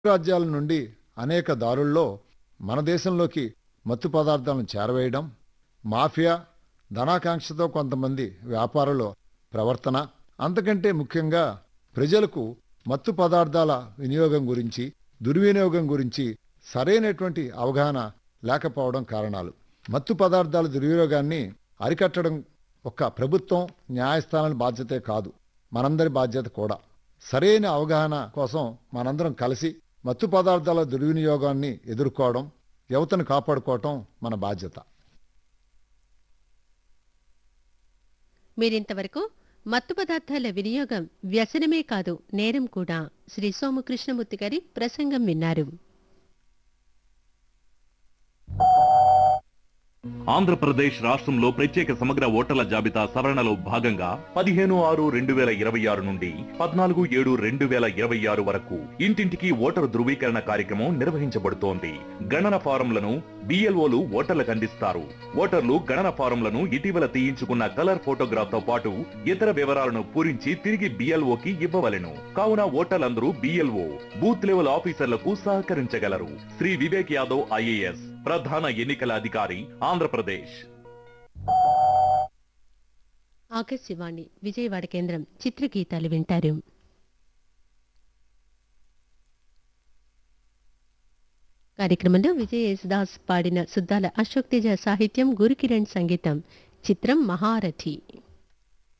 రాజ్యాల నుండి అనేక దారుల్లో మన దేశంలోకి మత్తు పదార్థాలను చేరవేయడం మాఫియా ధనాకాంక్షతో కొంతమంది వ్యాపారుల ప్రవర్తన అంతకంటే ముఖ్యంగా ప్రజలకు మత్తు పదార్థాల వినియోగం గురించి దుర్వినియోగం గురించి సరైనటువంటి అవగాహన లేకపోవడం కారణాలు మత్తు పదార్థాల దుర్వినియోగాన్ని అరికట్టడం ఒక్క ప్రభుత్వం న్యాయస్థానాల బాధ్యతే కాదు మనందరి బాధ్యత కూడా సరైన అవగాహన కోసం మనందరం కలిసి మత్తు పదార్థాల దుర్వినియోగాన్ని ఎదుర్కోవడం యువతను కాపాడుకోవటం మన బాధ్యత మీరింతవరకు మత్తు పదార్థాల వినియోగం వ్యసనమే కాదు నేరం కూడా శ్రీ సోమకృష్ణమూర్తి గారి ప్రసంగం విన్నారు ఆంధ్రప్రదేశ్ రాష్ట్రంలో ప్రత్యేక సమగ్ర ఓటర్ల జాబితా సవరణలో భాగంగా పదిహేను ఆరు రెండు వేల ఇరవై ఆరు నుండి పద్నాలుగు ఏడు రెండు వేల ఇరవై ఆరు వరకు ఇంటింటికి ఓటరు ధృవీకరణ కార్యక్రమం నిర్వహించబడుతోంది గణన ఫారంలను బిఎల్ఓలు ఓటర్లకు అందిస్తారు ఓటర్లు గణన ఫారంలను ఇటీవల తీయించుకున్న కలర్ ఫోటోగ్రాఫ్ తో పాటు ఇతర వివరాలను పూరించి తిరిగి బిఎల్ఓకి ఇవ్వవలెను కావున ఓటర్లందరూ బిఎల్ఓ బూత్ లెవెల్ ఆఫీసర్లకు సహకరించగలరు శ్రీ వివేక్ యాదవ్ ఐఏఎస్ ప్రధాన ఎన్నికల అధికారి ఆంధ్రప్రదేశ్ ఆకాశవాణి విజయవాడ కేంద్రం చిత్రగీతాలు వింటారు కార్యక్రమంలో విజయ యేసుదాస్ పాడిన సుద్దాల అశోక్ తేజ సాహిత్యం గురుకిరణ్ సంగీతం చిత్రం మహారథి